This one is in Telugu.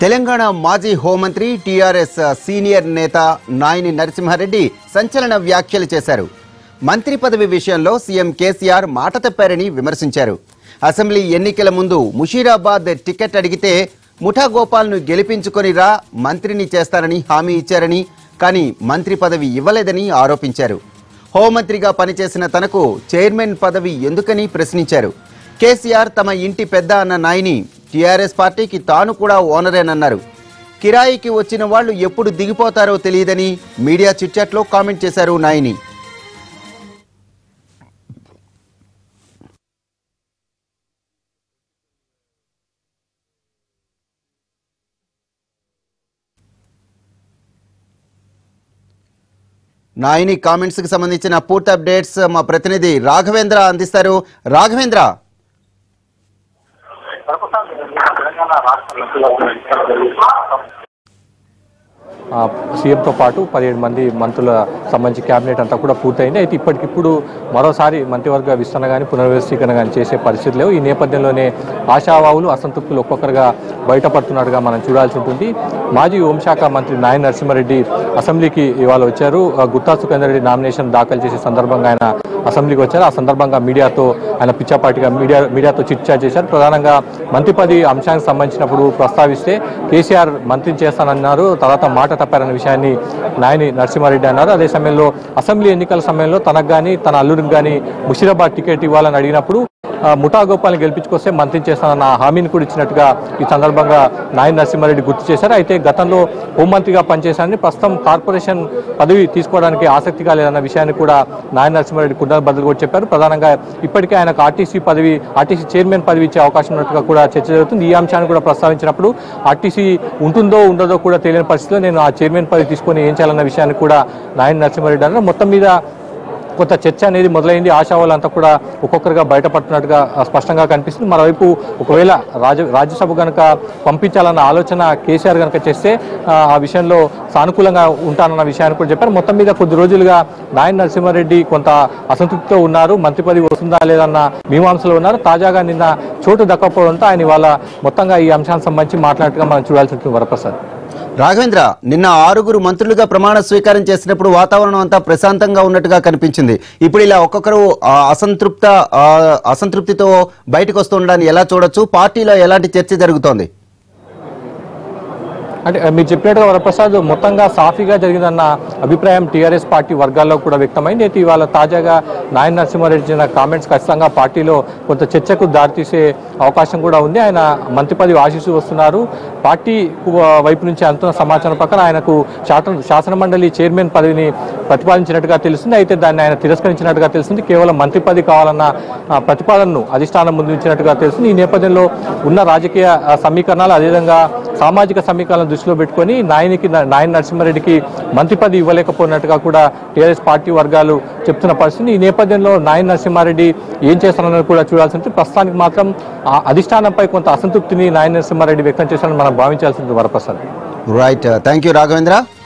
తెలంగాణ మాజీ హోంమంత్రి టీఆర్ఎస్ సీనియర్ నేత నాయని నరసింహారెడ్డి సంచలన వ్యాఖ్యలు చేశారు మంత్రి పదవి విషయంలో సీఎం కేసీఆర్ మాట తప్పారని విమర్శించారు అసెంబ్లీ ఎన్నికల ముందు ముషీరాబాద్ టికెట్ అడిగితే ముఠా గోపాల్ను గెలిపించుకొని రా మంత్రిని చేస్తారని హామీ ఇచ్చారని కానీ మంత్రి పదవి ఇవ్వలేదని ఆరోపించారు హోంమంత్రిగా పనిచేసిన తనకు చైర్మన్ పదవి ఎందుకని ప్రశ్నించారు కేసీఆర్ తమ ఇంటి పెద్ద అన్న నాయని టీఆర్ఎస్ పార్టీకి తాను కూడా ఓనరేనన్నారు కిరాయికి వచ్చిన వాళ్ళు ఎప్పుడు దిగిపోతారో తెలియదని మీడియా చిట్చాట్లో కామెంట్ చేశారు నాయని నాయని కామెంట్స్ కి సంబంధించిన పూర్తి అప్డేట్స్ మా ప్రతినిధి రాఘవేంద్ర అందిస్తారు రాఘవేంద్ర తెలంగాణ రాష్ట్ర మంత్రులకు ఆ, సీఎంతో పాటు పదిహేడు మంది మంత్రుల సంబంధించి కేబినెట్ అంతా కూడా పూర్తయింది అయితే ఇప్పటికిప్పుడు మరోసారి మంత్రివర్గ విస్తరణ కానీ పునర్వ్యవస్థీకరణ కానీ చేసే పరిస్థితి లేవు ఈ నేపథ్యంలోనే ఆశావాహులు అసంతృప్తులు ఒక్కొక్కరుగా బయటపడుతున్నట్టుగా మనం చూడాల్సి ఉంటుంది మాజీ హోంశాఖ మంత్రి నాయన నరసింహారెడ్డి అసెంబ్లీకి ఇవాళ వచ్చారు ఆ, గుత్తా సుఖేందర్ రెడ్డి నామినేషన్ దాఖలు చేసే సందర్భంగా ఆయన అసెంబ్లీకి వచ్చారు ఆ సందర్భంగా మీడియాతో ఆయన పిచ్చాపాటిగా మీడియా మీడియాతో చిట్చాట్ చేశారు ప్రధానంగా మంత్రి పది అంశానికి సంబంధించినప్పుడు ప్రస్తావిస్తే కేసీఆర్ మంత్రిని చేస్తానన్నారు తర్వాత మాట తప్పారన్న విషయాన్ని నాయని నరసింహారెడ్డి అన్నారు అదే సమయంలో అసెంబ్లీ ఎన్నికల సమయంలో తనకు కానీ తన అల్లుడికి కానీ ముషీరాబాద్ టికెట్ ఇవ్వాలని అడిగినప్పుడు ఆ, ముఠా గోపాల్ని గెలిపించుకొస్తే మంత్రి చేస్తానన్న హామీని కూడా ఇచ్చినట్టుగా ఈ సందర్భంగా నాయన నరసింహారెడ్డి గుర్తు చేశారు అయితే గతంలో హోంమంత్రిగా పనిచేశారని ప్రస్తుతం కార్పొరేషన్ పదవి తీసుకోవడానికి ఆసక్తిగా లేదన్న విషయాన్ని కూడా నాయన నరసింహారెడ్డి కుండల బదులు కూడా చెప్పారు ప్రధానంగా ఇప్పటికే ఆయనకు ఆర్టీసీ పదవి ఆర్టీసీ చైర్మన్ పదవి ఇచ్చే అవకాశం ఉన్నట్టుగా కూడా చర్చ జరుగుతుంది ఈ అంశాన్ని కూడా ప్రస్తావించినప్పుడు ఆర్టీసీ ఉంటుందో ఉండదో కూడా తెలియని పరిస్థితిలో నేను ఆ చైర్మన్ పదవి తీసుకొని ఏం చేయాలన్న విషయాన్ని కూడా నాయన నరసింహారెడ్డి అన్నారు మొత్తం మీద కొంత చర్చ అనేది మొదలైంది ఆశావాళ్ళంతా కూడా ఒక్కొక్కరుగా బయటపడుతున్నట్టుగా ఆ, స్పష్టంగా కనిపిస్తుంది మరోవైపు ఒకవేళ రాజ రాజ్యసభ కనుక పంపించాలన్న ఆలోచన కేసీఆర్ కనుక చేస్తే ఆ, ఆ విషయంలో సానుకూలంగా ఉంటానన్న విషయాన్ని కూడా చెప్పారు మొత్తం మీద కొద్ది రోజులుగా నాయన నరసింహారెడ్డి కొంత అసంతృప్తితో ఉన్నారు మంత్రి పదవి వస్తుందా లేదన్న మీమాంసలో ఉన్నారు తాజాగా నిన్న చోటు దక్కపోవడంతో ఆయన ఇవాళ మొత్తంగా ఈ అంశానికి సంబంధించి మాట్లాడటం మనం చూడాల్సి ఉంటుంది వరప్రసాద్ రాఘవేంద్ర నిన్న ఆరుగురు మంత్రులుగా ప్రమాణ స్వీకారం చేసినప్పుడు వాతావరణం అంతా ప్రశాంతంగా ఉన్నట్టుగా కనిపించింది ఇప్పుడు ఇలా ఒక్కొక్కరు ఆ, అసంతృప్త ఆ, అసంతృప్తితో బయటకు వస్తుండడాన్ని ఎలా చూడొచ్చు పార్టీలో ఎలాంటి చర్చ జరుగుతోంది అంటే ఆ, మీరు చెప్పినట్టుగా వరప్రసాద్ మొత్తంగా సాఫీగా జరిగిందన్న అభిప్రాయం టీఆర్ఎస్ పార్టీ వర్గాల్లో కూడా వ్యక్తమైంది అయితే ఇవాళ తాజాగా నాయన నరసింహారెడ్డి ఇచ్చిన కామెంట్స్ ఖచ్చితంగా పార్టీలో కొంత చర్చకు దారితీసే అవకాశం కూడా ఉంది ఆయన మంత్రి పదవి ఆశిస్తూ వస్తున్నారు పార్టీ కు- వైపు నుంచి అందుతున్న సమాచారం ప్రకారం ఆయనకు శాసన శాసన మండలి చైర్మన్ పదవిని ప్రతిపాదించినట్టుగా తెలుస్తుంది అయితే దాన్ని ఆయన తిరస్కరించినట్టుగా తెలుస్తుంది కేవలం మంత్రి పదవి కావాలన్న ఆ, ప్రతిపాదనను అధిష్టానం ముందు ఉంచినట్టుగా తెలుస్తుంది ఈ నేపథ్యంలో ఉన్న రాజకీయ ఆ, సమీకరణాలు అదేవిధంగా సామాజిక సమీకరణలు దృష్టిలో పెట్టుకొని నాయనికి నాయన నరసింహారెడ్డికి మంత్రి పదవి ఇవ్వలేకపోయినట్టుగా కూడా టీఆర్ఎస్ పార్టీ వర్గాలు చెప్తున్న పరిస్థితి ఈ నేపథ్యంలో నాయన నరసింహారెడ్డి ఏం చేస్తారన్నది కూడా చూడాల్సి ఉంటుంది ప్రస్తుతానికి మాత్రం ఆ అధిష్టానంపై కొంత అసంతృప్తిని నాయన నరసింహారెడ్డి వ్యక్తం చేశారని మనం భావించాల్సి ఉంటుంది Varaprasad right thank you Raghavendra